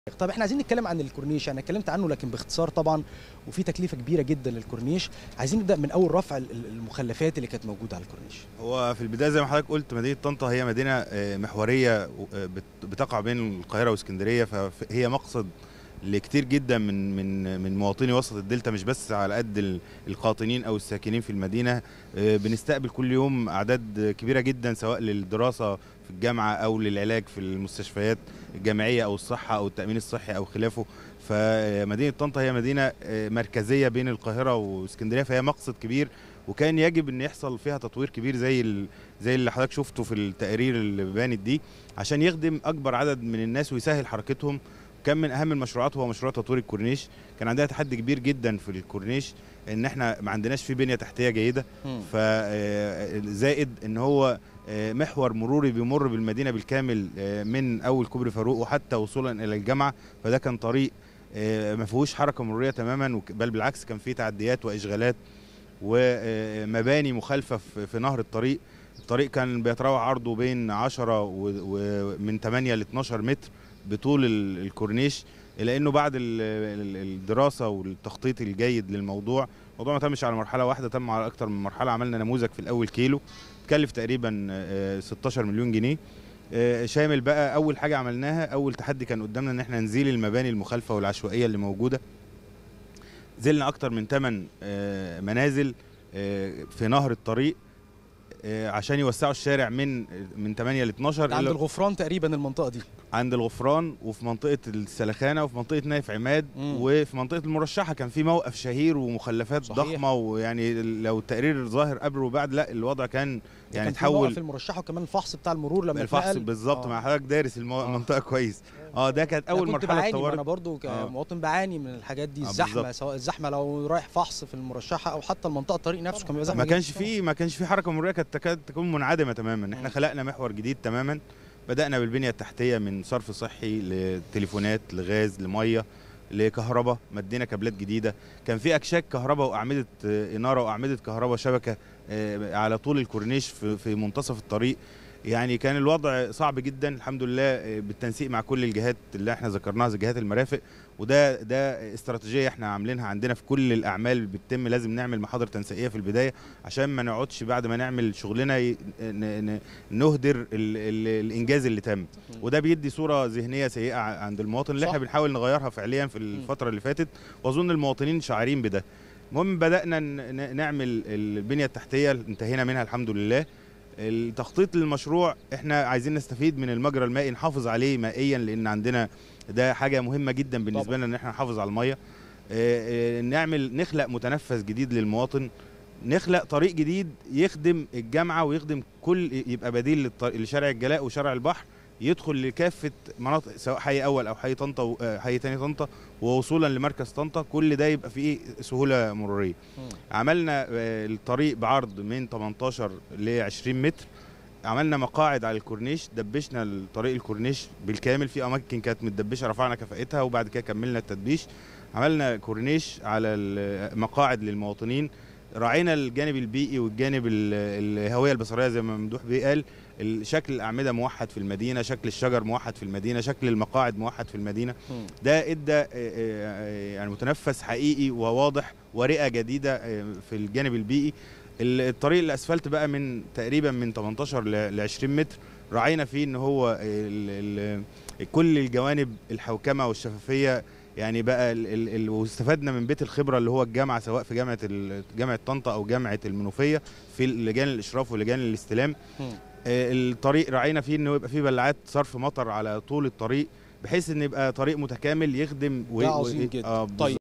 طب احنا عايزين نتكلم عن الكورنيش انا اتكلمت عنه لكن باختصار طبعا وفي تكلفه كبيره جدا للكورنيش عايزين نبدا من اول رفع ال- ال- المخلفات اللي كانت موجوده على الكورنيش هو في البدايه زي ما حضرتك قلت مدينه طنطا هي مدينه آه، محوريه آه، بت- بتقع بين القاهره واسكندريه فهي مقصد لكتير جدا من من من مواطني وسط الدلتا مش بس على قد ال- القاطنين او الساكنين في المدينه آه، بنستقبل كل يوم اعداد كبيره جدا سواء للدراسه في الجامعه او للعلاج في المستشفيات الجامعيه او الصحه او التامين الصحي او خلافه فمدينه طنطا هي مدينه آه، مركزيه بين القاهره واسكندريه فهي مقصد كبير وكان يجب ان يحصل فيها تطوير كبير زي ال... زي اللي حضرتك شفته في التقارير اللي بانت دي عشان يخدم اكبر عدد من الناس ويسهل حركتهم كان من اهم المشروعات هو مشروع تطوير الكورنيش كان عندنا تحدي كبير جدا في الكورنيش ان احنا ما عندناش فيه بنيه تحتيه جيده فزائد ان هو آه، محور مروري بيمر بالمدينه بالكامل آه، من اول كوبري فاروق وحتى وصولا الى الجامعه فده كان طريق آه، ما فيهوش حركه مروريه تماما وك- بل بالعكس كان فيه تعديات واشغالات ومباني مخالفه في في نهر الطريق الطريق كان بيتراوح عرضه بين 10 ومن 8 ل 12 متر بطول ال- الكورنيش الا انه بعد ال- ال- الدراسه والتخطيط الجيد للموضوع الموضوع ما تمش على مرحله واحده تم على اكتر من مرحله عملنا نموذج في الاول كيلو تكلف تقريبا آه، 16 مليون جنيه آه، شامل بقى اول حاجه عملناها اول تحدي كان قدامنا ان احنا نزيل المباني المخالفه والعشوائيه اللي موجوده زلنا اكتر من 8 منازل آه، في نهر الطريق آه، عشان يوسعوا الشارع من من 8 ل 12 ده عند إلى- الغفران تقريبا المنطقه دي عند الغفران وفي منطقه السلخانه وفي منطقه نايف عماد مم. وفي منطقه المرشحه كان في موقف شهير ومخلفات صحيح. ضخمه ويعني لو التقرير ظاهر قبل وبعد لا الوضع كان ده يعني كان في موقف تحول المرشحه وكمان الفحص بتاع المرور لما الفحص اتنقل. بالظبط آه. مع حضرتك دارس المو- آه. المنطقه كويس اه ده كانت أنا اول كنت مرحله بعاني ما انا اتطورت برضو آه. كمواطن بعاني من الحاجات دي آه، الزحمه بالظبط. سواء الزحمه لو رايح فحص في المرشحه او حتى المنطقه الطريق نفسه كان بيبقى زحمه ما جداً. كانش فيه ما كانش فيه حركه مروريه كانت تكاد تكون منعدمه تماما احنا مم. خلقنا محور جديد تماما بدانا بالبنيه التحتيه من صرف صحي لتليفونات لغاز لميه لكهرباء مدينا كابلات جديده كان في اكشاك كهرباء واعمده آه، اناره واعمده كهرباء شبكه آه، على طول الكورنيش في في منتصف الطريق يعني كان الوضع صعب جدا الحمد لله آه، بالتنسيق مع كل الجهات اللي احنا ذكرناها زي جهات المرافق وده ده استراتيجيه احنا عاملينها عندنا في كل الاعمال اللي بتتم لازم نعمل محاضر تنسيقيه في البدايه عشان ما نقعدش بعد ما نعمل شغلنا ي- ن- ن- نهدر ال ال الانجاز اللي تم وده بيدي صوره ذهنيه سيئه ع- عند المواطن اللي صح. احنا بنحاول نغيرها فعليا في الفتره اللي فاتت واظن المواطنين شاعرين بده المهم بدانا ن- ن- نعمل البنيه التحتيه اللي انتهينا منها الحمد لله التخطيط للمشروع احنا عايزين نستفيد من المجرى المائي نحافظ عليه مائيا لان عندنا ده حاجه مهمه جدا بالنسبه طبعاً. لنا ان احنا نحافظ على الميه آه، آه، نعمل نخلق متنفس جديد للمواطن نخلق طريق جديد يخدم الجامعه ويخدم كل يبقى بديل للط- لشارع الجلاء وشارع البحر يدخل لكافه مناطق سواء حي اول او حي طنطا و- آه، حي تاني طنطا ووصولا لمركز طنطا كل ده يبقى فيه سهوله مروريه مم. عملنا آه، الطريق بعرض من 18 ل 20 متر عملنا مقاعد على الكورنيش دبشنا الطريق الكورنيش بالكامل في اماكن كانت متدبشه رفعنا كفاءتها وبعد كده كملنا التدبيش عملنا كورنيش على المقاعد للمواطنين راعينا الجانب البيئي والجانب ال- الهويه البصريه زي ما ممدوح بيه قال ال- شكل الاعمده موحد في المدينه شكل الشجر موحد في المدينه شكل المقاعد موحد في المدينه مم. ده ادى آه، آه، يعني متنفس حقيقي وواضح ورئه جديده آه، في الجانب البيئي ال- الطريق الاسفلت بقى من تقريبا من 18 ل 20 متر راعينا فيه ان هو ال ال كل الجوانب الحوكمه والشفافيه يعني بقى ال ال ال واستفدنا من بيت الخبره اللي هو الجامعه سواء في جامعه ال- جامعه طنطا او جامعه المنوفيه في لجان الاشراف ولجان الاستلام مم. آه، الطريق راعينا فيه انه يبقى فيه بلعات صرف مطر على طول الطريق بحيث ان يبقى طريق متكامل يخدم و- ده و- عظيم جدا آه، طيب بالظبط.